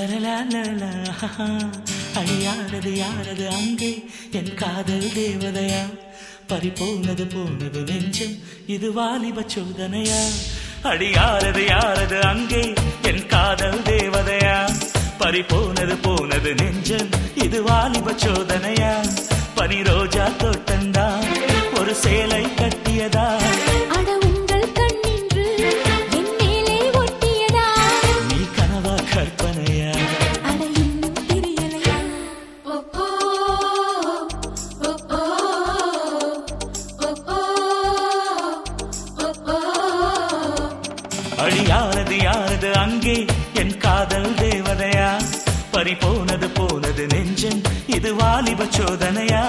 லலலலலா, அடி யாரது யாரது அங்கே என் காதல் தேவதையா பறி போனது போனது நெஞ்சம் இது வாலிப சோதனையா அடி யாரது யாரது அங்கே என் காதல் தேவதையா பறி போனது போனது நெஞ்சம் இது வாலிப சோதனையா பனி ரோஜா தோட்டந்தா ஒரு சேலை கட்டியதா அட உங்கள் கண்ணின்று என் மேலே ஒட்டியதா நீ கனவா கற்பனையா அட இன்னும் தெரியலையா ஓ ஓ ஓ ஓ ஓ ஓ ஓ அடி யாரது யாரது அங்கே என் காதல் தேவதையா பறி போனது போனது நெஞ்சம் இது வாலிப சோதனையா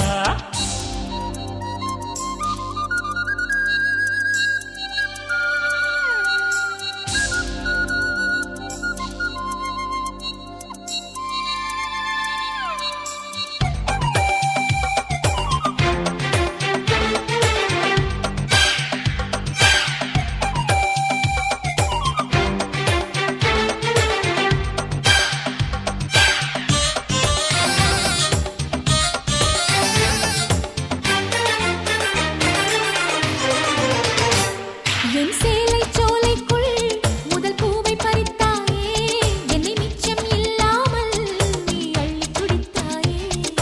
என் சேலை சோலைக்குள் முதல் பூவை பறித்தாயே என்னை மிச்சம் இல்லாமல் நீ அள்ளி குடித்தாயே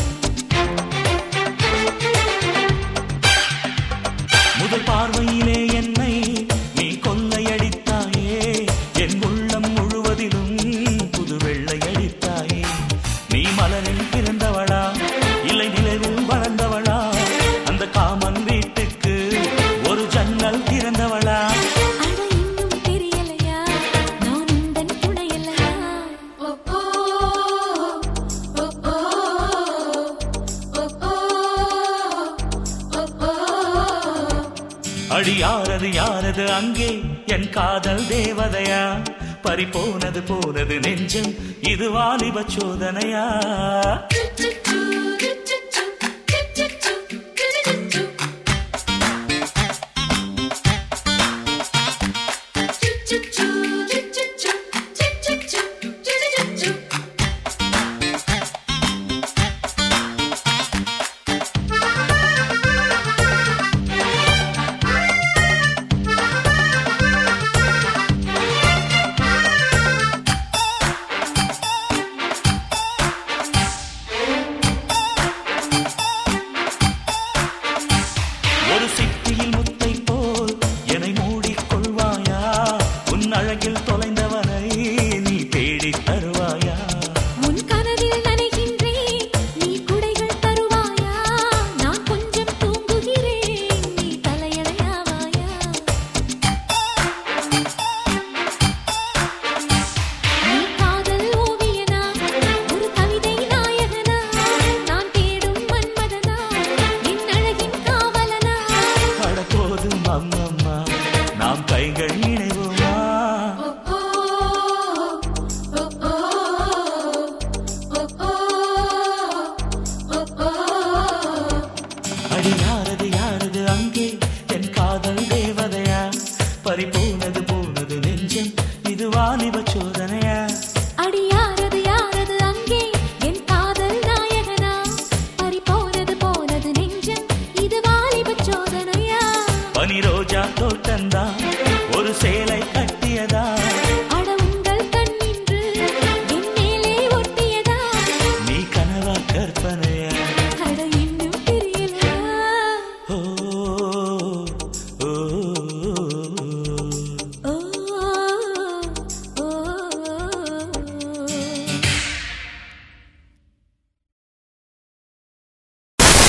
முதல் பார்வையிலே என்னை நீ கொள்ளையடித்தாயே என் உள்ளம் முழுவதிலும் புது வெள்ளையடித்தாயே நீ மலரில் பிறந்தவளா இல்லை நிலவில் வளர்ந்தவளா அந்த காமன் வீட்டுக்கு ஒரு ஜன்னல் திறந்தவளா அட இன்னும் தெரியலையா நான் உந்தன் துணையல்லையா ஓ ஓ ஓ ஓ ஓ ஓ ஓ அடி யாரது யாரது அங்கே என் காதல் தேவதையா பறி போனது போனது நெஞ்சம் இது வாலிப சோதனையா